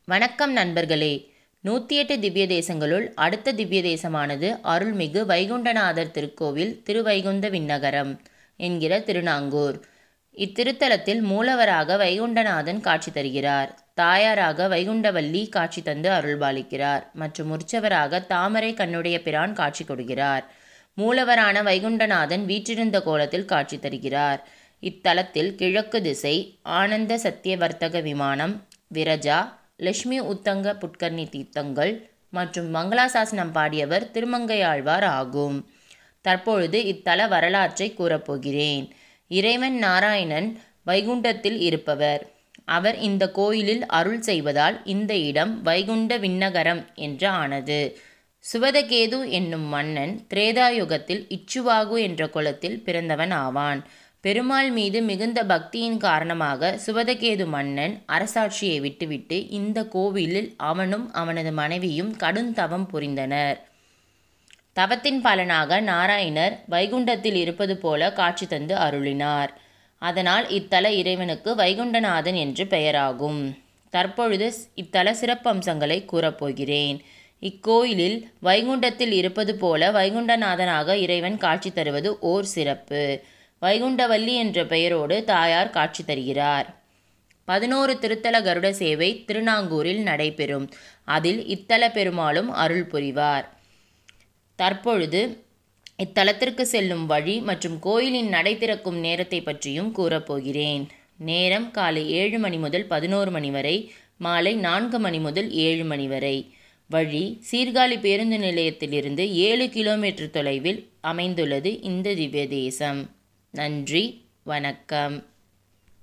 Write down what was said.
வணக்கம் நண்பர்களே நூற்றி எட்டு திவ்ய தேசங்களுள் அடுத்த திவ்ய தேசமானது அருள்மிகு வைகுண்டநாதர் திருக்கோவில் திருவைகுந்த விண்ணகரம் என்கிற திருநாங்கூர் இத்திருத்தலத்தில் மூலவராக வைகுண்டநாதன் காட்சி தருகிறார் தாயாராக வைகுண்டவல்லி காட்சி தந்து அருள்பாலிக்கிறார் மற்றும் உற்சவராக தாமரை கண்ணுடைய பிரான் காட்சி கொடுக்கிறார் மூலவரான வைகுண்டநாதன் வீற்றிருந்த கோலத்தில் காட்சி தருகிறார் இத்தலத்தில் கிழக்கு திசை ஆனந்த சத்தியவர்த்தக விமானம் விரஜா லட்சுமி உத்தங்க புட்கர்ணி தீர்த்தங்கள் மற்றும் மங்களாசாசனம் பாடியவர் திருமங்கையாழ்வார் ஆகும் தற்பொழுது இத்தல வரலாற்றை கூறப்போகிறேன் இறைவன் நாராயணன் வைகுண்டத்தில் இருப்பவர் அவர் இந்த கோயிலில் அருள் செய்வதால் இந்த இடம் வைகுண்ட விண்ணகரம் என்று ஆனது சுவதகேது என்னும் மன்னன் திரேதாயுகத்தில் இச்சுவாகு என்ற குலத்தில் பிறந்தவன் ஆவான் பெருமாள் மீது மிகுந்த பக்தியின் காரணமாக சுவதகேது மன்னன் அரசாட்சியை விட்டுவிட்டு இந்த கோவிலில் அவனும் அவனது மனைவியும் கடுந்தவம் புரிந்தனர் தவத்தின் பலனாக நாராயணர் வைகுண்டத்தில் இருப்பது போல காட்சி தந்து அருளினார் அதனால் இத்தல இறைவனுக்கு வைகுண்டநாதன் என்று பெயராகும் தற்பொழுது இத்தல சிறப்பம்சங்களை கூறப்போகிறேன் இக்கோயிலில் வைகுண்டத்தில் இருப்பது போல வைகுண்டநாதனாக இறைவன் காட்சி தருவது ஓர் சிறப்பு வைகுண்டவல்லி என்ற பெயரோடு தாயார் காட்சி தருகிறார் பதினோரு திருத்தல கருட சேவை திருநாங்கூரில் நடைபெறும் அதில் இத்தல பெருமாளும் அருள் புரிவார் தற்பொழுது இத்தலத்திற்கு செல்லும் வழி மற்றும் கோயிலின் நடை திறக்கும் நேரத்தை பற்றியும் கூறப்போகிறேன் நேரம் காலை ஏழு மணி முதல் பதினோரு மணி வரை மாலை நான்கு மணி முதல் ஏழு மணி வரை வழி சீர்காழி பேருந்து நிலையத்திலிருந்து ஏழு கிலோமீட்டர் தொலைவில் அமைந்துள்ளது இந்த திவ்ய தேசம் நன்றி வணக்கம்